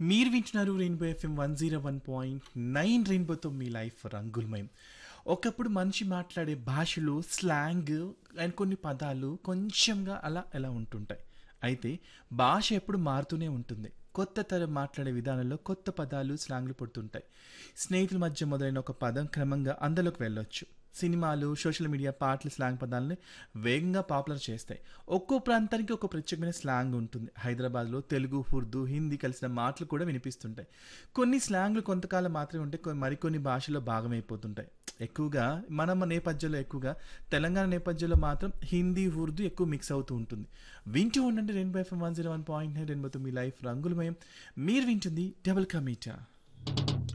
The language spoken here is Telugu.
మీరు వింటున్నారు rainbow FM one zero one point nine రెయిన్బోతో మీ లైఫ్ రంగులమయం ఒకప్పుడు మనిషి మాట్లాడే భాషలు స్లాంగ్ అండ్ కొన్ని పదాలు కొంచెంగా అలా ఎలా ఉంటుంటాయి అయితే భాష ఎప్పుడు మారుతూనే ఉంటుంది కొత్త తరం మాట్లాడే విధానంలో కొత్త పదాలు స్లాంగ్లు పుడుతుంటాయి స్నేహితుల మధ్య మొదలైన ఒక పదం క్రమంగా అందులోకి వెళ్ళొచ్చు సినిమాలు సోషల్ మీడియా పాటలు స్లాంగ్ పదాలని వేగంగా పాపులర్ చేస్తాయి ఒక్కో ప్రాంతానికి ఒక ప్రత్యేకమైన స్లాంగ్ ఉంటుంది హైదరాబాద్లో తెలుగు ఉర్దూ హిందీ కలిసిన మాటలు కూడా వినిపిస్తుంటాయి కొన్ని స్లాంగ్లు కొంతకాలం మాత్రమే ఉంటాయి కొన్ని- మరికొన్ని భాషలో భాగమైపోతుంటాయి ఎక్కువగా మన నేపథ్యంలో ఎక్కువగా తెలంగాణ నేపథ్యంలో మాత్రం హిందీ ఉర్దూ ఎక్కువ మిక్స్ అవుతూ ఉంటుంది వింటూ ఉండండి రెండు by one zero one point nine రెండు మీ లైఫ్ రంగులమయం మీరు వింటుంది డబుల్ కమీటా